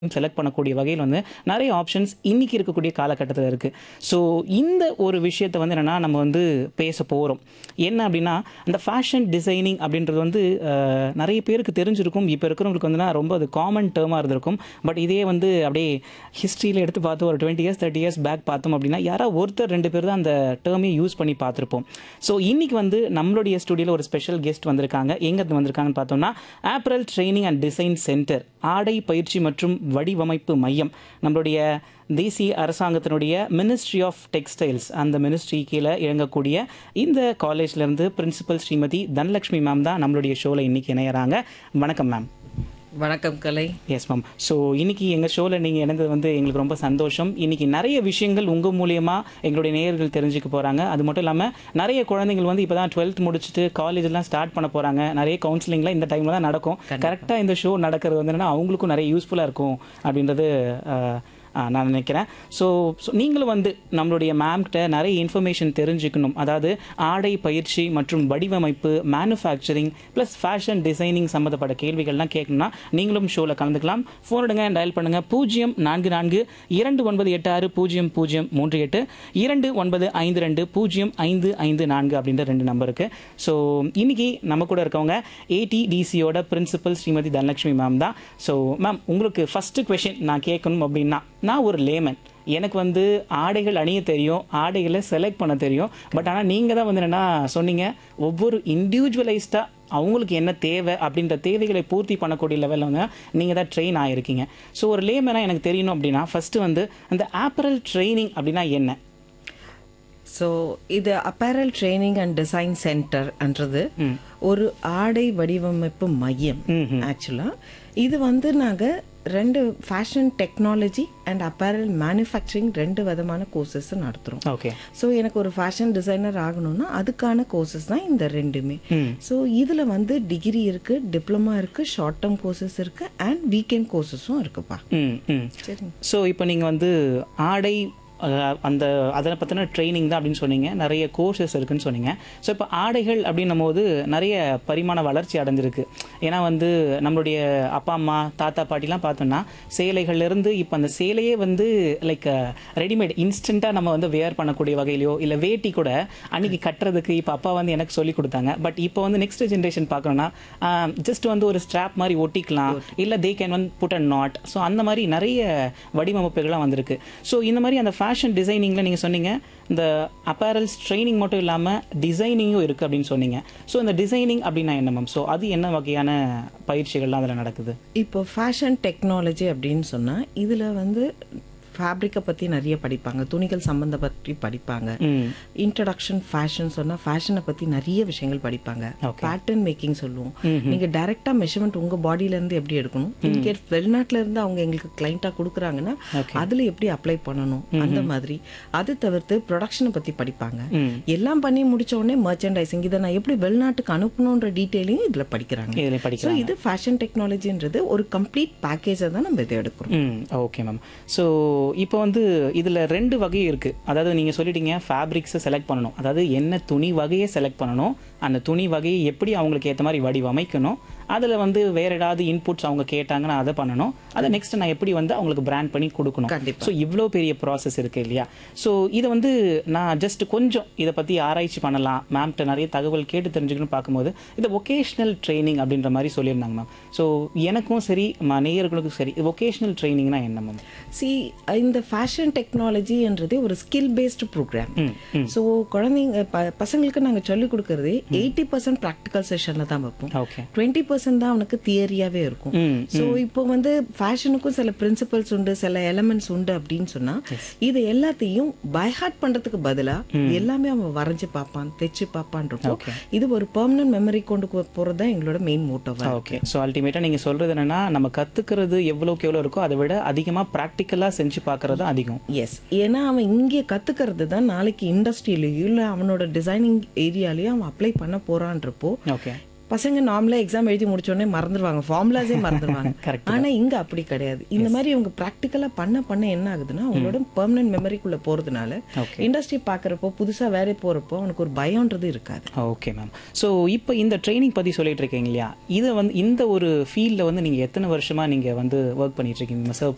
Select பண்ணக்கூடிய வகையில் வந்து நிறைய ஆப்ஷன்ஸ் இன்னைக்கு இருக்கக்கூடிய காலகட்டத்தில் இருக்குது ஸோ இந்த ஒரு விஷயத்தை வந்து என்னென்னா நம்ம வந்து பேச போகிறோம் என்ன அப்படின்னா அந்த ஃபேஷன் டிசைனிங் அப்படின்றது வந்து அஹ், நிறைய பேருக்கு தெரிஞ்சிருக்கும் இப்போ இருக்கிறவங்களுக்கு வந்துன்னா ரொம்ப அது காமன் டேர்மாக இருந்திருக்கும் பட் இதே வந்து அப்படியே ஹிஸ்ட்ரியில் எடுத்து பார்த்து ஒரு twenty years thirty years back பார்த்தோம் அப்படின்னா யாராவது ஒருத்தர் ரெண்டு பேர் தான் அந்த டேர்மே யூஸ் பண்ணி பார்த்துருப்போம் ஸோ இன்னைக்கு வந்து நம்மளுடைய ஸ்டுடியோவில் ஒரு ஸ்பெஷல் கெஸ்ட் வந்திருக்காங்க எங்கேருந்து வந்திருக்காங்கன்னு பார்த்தோம்னா apparel training and design centre ஆடை பயிற்சி மற்றும் வடிவமைப்பு மையம் நம்மளுடைய தேசிய அரசாங்கத்தினுடைய மினிஸ்ட்ரி ஆஃப் டெக்ஸ்டைல்ஸ் அந்த மினிஸ்ட்ரி கீழே இயங்கக்கூடிய இந்த காலேஜ்லேருந்து பிரின்சிபல் ஸ்ரீமதி தனலட்சுமி மேம் தான் நம்மளுடைய ஷோவில் இன்னைக்கு இணையறாங்க வணக்கம் மேம் வணக்கம் கலை எஸ் மேம் ஸோ இன்னைக்கு எங்கள் ஷோவில் நீங்கள் இணைந்தது வந்து எங்களுக்கு ரொம்ப சந்தோஷம் இன்னைக்கு நிறைய விஷயங்கள் உங்கள் மூலியமா எங்களுடைய நேயர்கள் தெரிஞ்சுக்க போகிறாங்க அது மட்டும் இல்லாமல் நிறைய குழந்தைகள் வந்து இப்போ தான் டுவெல்த் முடிச்சுட்டு காலேஜ்லாம் ஸ்டார்ட் பண்ண போகிறாங்க நிறைய கவுன்சிலிங்லாம் இந்த டைமில் தான் நடக்கும் கரெக்டாக இந்த ஷோ நடக்கிறது வந்து என்னன்னா அவங்களுக்கும் நிறைய யூஸ்ஃபுல்லாக இருக்கும் அப்படின்றது அஹ், ஆ, நான் நினைக்கிறேன் ஸோ நீங்களும் வந்து நம்மளுடைய மேம்கிட்ட நிறைய இன்ஃபர்மேஷன் தெரிஞ்சுக்கணும் அதாவது ஆடை பயிற்சி மற்றும் வடிவமைப்பு மேனுஃபேக்சரிங் ப்ளஸ் ஃபேஷன் டிசைனிங் சம்மந்தப்பட்ட கேள்விகள்லாம் கேட்கணும்னா நீங்களும் ஷோவில் கலந்துக்கலாம் ஃபோன் எடுங்க டயல் பண்ணுங்கள் பூஜ்ஜியம் நான்கு நான்கு இரண்டு ஒன்பது எட்டு ஆறு பூஜ்ஜியம் பூஜ்ஜியம் மூன்று எட்டு இரண்டு ஒன்பது ஐந்து ரெண்டு பூஜ்ஜியம் ஐந்து ஐந்து நான்கு அப்படின்ற ரெண்டு நம்பருக்கு ஸோ இன்னைக்கு நம்ம கூட இருக்கவங்க ஏடிடிசியோட பிரின்சிபல் ஸ்ரீமதி தனலட்சுமி மேம் தான் ஸோ மேம் உங்களுக்கு ஃபஸ்ட்டு கொஷின் நான் கேட்கணும் அப்படின்னா நான் ஒரு லேமன் எனக்கு வந்து ஆடைகள் அணிய தெரியும் ஆடைகளை செலக்ட் பண்ண தெரியும் பட் ஆனால் நீங்கள் தான் வந்து என்னென்னா சொன்னீங்க ஒவ்வொரு இண்டிவிஜுவலைஸ்டாக அவங்களுக்கு என்ன தேவை அப்படின்ற தேவைகளை பூர்த்தி பண்ணக்கூடிய லெவலில் வந்து நீங்கள் தான் ட்ரெயின் ஆகிருக்கீங்க ஸோ ஒரு லேமனாக எனக்கு தெரியணும் அப்படின்னா ஃபஸ்ட்டு வந்து அந்த ஆப்பரல் ட்ரைனிங் அப்படின்னா என்ன ஸோ இது அப்பேரல் ட்ரைனிங் அண்ட் டிசைன் சென்டர்ன்றது ஒரு ஆடை வடிவமைப்பு மையம் ஆக்சுவலாக இது வந்து நாங்கள் ரெண்டு fashion technology and apparel manufacturing ரெண்டு விதமான கோர்சஸ் நடத்துகிறோம் ஓகே ஸோ எனக்கு ஒரு ஃபேஷன் டிசைனர் ஆகணும்னா அதுக்கான கோர்சஸ் தான் இந்த ரெண்டுமே ஸோ இதில் வந்து டிகிரி இருக்குது டிப்ளமா இருக்குது ஷார்ட் டேர்ம் கோர்சஸ் இருக்குது அண்ட் வீக்கெண்ட் கோர்சஸும் இருக்குப்பா ம் ம் சரி ஸோ இப்போ நீங்கள் வந்து ஆடை அஹ், அந்த அதை பற்றின ட்ரைனிங் தான் அப்படின்னு சொன்னீங்க நிறைய கோர்சஸ் இருக்குன்னு சொன்னீங்க ஸோ இப்போ ஆடைகள் அப்படின்னும் போது நிறைய பரிமாண வளர்ச்சி அடைஞ்சிருக்கு ஏன்னா வந்து நம்மளுடைய அப்பா அம்மா தாத்தா பாட்டிலாம் பார்த்தோம்னா சேலைகள்லேருந்து இப்போ அந்த சேலையே வந்து லைக் ரெடிமேட் இன்ஸ்டண்ட்டாக நம்ம வந்து வேர் பண்ணக்கூடிய வகையிலையோ இல்லை வேட்டி கூட அன்னைக்கு கட்டுறதுக்கு இப்போ அப்பா வந்து எனக்கு சொல்லி கொடுத்தாங்க பட் இப்போ வந்து நெக்ஸ்ட் ஜென்ரேஷன் பார்க்கணும்னா ஜஸ்ட் வந்து ஒரு ஸ்ட்ராப் மாதிரி ஒட்டிக்கலாம் இல்லை தே கேன் வந்து புட் அண்ட் நாட் ஸோ அந்த மாதிரி நிறைய வடிவமைப்புகள்லாம் வந்திருக்கு ஸோ இந்த மாதிரி அந்த ஃபேஷன் டிசைனிங்கில் நீங்கள் சொன்னீங்க இந்த அப்பேரல்ஸ் ட்ரைனிங் மட்டும் இல்லாமல் டிசைனிங்கும் இருக்குது அப்படின்னு சொன்னீங்க ஸோ இந்த டிசைனிங் அப்படின்னா என்ன மேம் ஸோ அது என்ன வகையான பயிற்சிகள்லாம் அதில் நடக்குது இப்போ ஃபேஷன் டெக்னாலஜி அப்படின்னு சொன்னால் இதில் வந்து ஃபேப்ரிக்கை பற்றி நிறைய படிப்பாங்க துணிகள் சம்மந்த பற்றி படிப்பாங்க ம் இன்ட்ரடக்ஷன் ஃபேஷன் சொன்னால் ஃபேஷனை பற்றி நிறைய விஷயங்கள் படிப்பாங்க பேட்டர்ன் மேக்கிங் சொல்லுவோம் நீங்கள் டைரெக்டாக மெஷர்மெண்ட் உங்கள் பாடியிலேருந்து எப்படி எடுக்கணும் இன்கேஸ் வெளிநாட்டுல இருந்து அவங்க எங்களுக்கு கிளைண்ட்டாக கொடுக்குறாங்கன்னா அதில் எப்படி அப்ளை பண்ணணும் அந்த மாதிரி அது தவிர்த்து ப்ரொடக்ஷனை பற்றி படிப்பாங்க ம் எல்லாம் பண்ணி முடிச்ச உடனே மர்ச்சன்டைசிங் இதை நான் எப்படி வெளிநாட்டுக்கு அனுப்பணுன்ற டீட்டெயிலையும் இதில் படிக்கிறாங்க இதில் ஸோ படிக்கலாம் இது ஃபேஷன் டெக்னாலஜின்றது ஒரு கம்ப்ளீட் பேக்கேஜை தான் நம்ம இதை எடுக்கிறோம் ம் ஓகே மேம் ஸோ இப்போ வந்து இதில் ரெண்டு வகை இருக்குது அதாவது நீங்கள் சொல்லிட்டீங்க ஃபேப்ரிக்ஸை செலக்ட் பண்ணணும் அதாவது என்ன துணி வகையை செலக்ட் பண்ணணும் அந்த துணி வகையை எப்படி அவங்களுக்கு ஏற்ற மாதிரி வடிவமைக்கணும் அதில் வந்து வேற ஏதாவது இன்புட்ஸ் அவங்க கேட்டாங்கன்னா அதை பண்ணணும் அதை நெக்ஸ்ட் நான் எப்படி வந்து அவங்களுக்கு பிராண்ட் பண்ணி கொடுக்கணும் கண்டிப்பா. ஸோ இவ்வளோ பெரிய ப்ராசஸ் இருக்குது இல்லையா ஸோ இதை வந்து நான் ஜஸ்ட் கொஞ்சம் இதை பற்றி ஆராய்ச்சி பண்ணலாம் மேம்கிட்ட நிறைய தகவல் கேட்டு தெரிஞ்சுக்கணும்னு பார்க்கும்போது இது ஒகேஷ்னல் ட்ரைனிங் அப்படின்ற மாதிரி சொல்லியிருந்தாங்க மேம் ஸோ எனக்கும் சரி ம நேயர்களுக்கும் சரி ஒகேஷ்னல் ட்ரைனிங்னா என்ன மேம் சி இந்த ஃபேஷன் டெக்னாலஜின்றதே ஒரு ஸ்கில் பேஸ்டு ப்ரோக்ராம் ஸோ குழந்தைங்க ப- பசங்களுக்கு நாங்கள் சொல்லிக் கொடுக்கறதே எயிட்டி பர்சன்ட் ப்ராக்டிக்கல் செஷனில் தான் வைப்போம் ஓகே டுவெண்ட்டி பர்சன்ட் தான் அவனுக்கு தியரியாவே இருக்கும் ம் ஸோ இப்போ வந்து ஃபேஷனுக்கும் சில பிரின்சிபல்ஸ் உண்டு சில எலமெண்ட்ஸ் உண்டு அப்படின்னு சொன்னா இது எல்லாத்தையும் பைஹார்ட் பண்றதுக்கு பதிலா எல்லாமே அவன் வரைஞ்சு பார்ப்பான் தைச்சு பார்ப்பான்றப்போ இது ஒரு பெர்மனன்ட் மெமரி கொண்டு போறது தான் எங்களோட மெயின் மோட்டோவா ஓகே ஸோ அல்டிமேட்டாக நீங்கள் சொல்கிறது என்னன்னா நம்ம கற்றுக்கிறது எவ்வளோக்கு எவ்வளோ இருக்கோ அதை விட அதிகமாக ப்ராக்டிக்கலாக செஞ்சு பார்க்குறது தான் அதிகம் எஸ் ஏன்னா அவன் இங்கே கத்துக்கிறது தான் நாளைக்கு இண்டஸ்ட்ரியிலயோ இல்லை அவனோட டிசைனிங் ஏரியாலயோ அவன் அப்ளை பண்ண போறான்றப்போ ஓகே பசங்க நார்மலா எக்ஸாம் எழுதி முடிச்ச உடனே மறந்துடுவாங்க ஃபார்முலாஸே மறந்துடுவாங்க Correct ஆனா இங்க அப்படி கிடையாது இந்த மாதிரி இவங்க ப்ராக்டிக்கலா பண்ண பண்ண என்ன ஆகுதுன்னா அவங்களோட பெர்மனன்ட் மெமரிக்குள்ள போறதுனால Okay. இண்டஸ்ட்ரி பாக்குறப்போ புதுசா வேற போறப்போ அவனுக்கு ஒரு பயம்ன்றது இருக்காது ஓகே மேம் ஸோ இப்போ இந்த ட்ரைனிங் பற்றி சொல்லிட்டு இருக்கீங்க இல்லையா இதை வந்து இந்த ஒரு ஃபீல்டில் வந்து நீங்கள் எத்தனை வருஷமாக நீங்கள் வந்து ஒர்க் பண்ணிட்டு இருக்கீங்க சர்வ்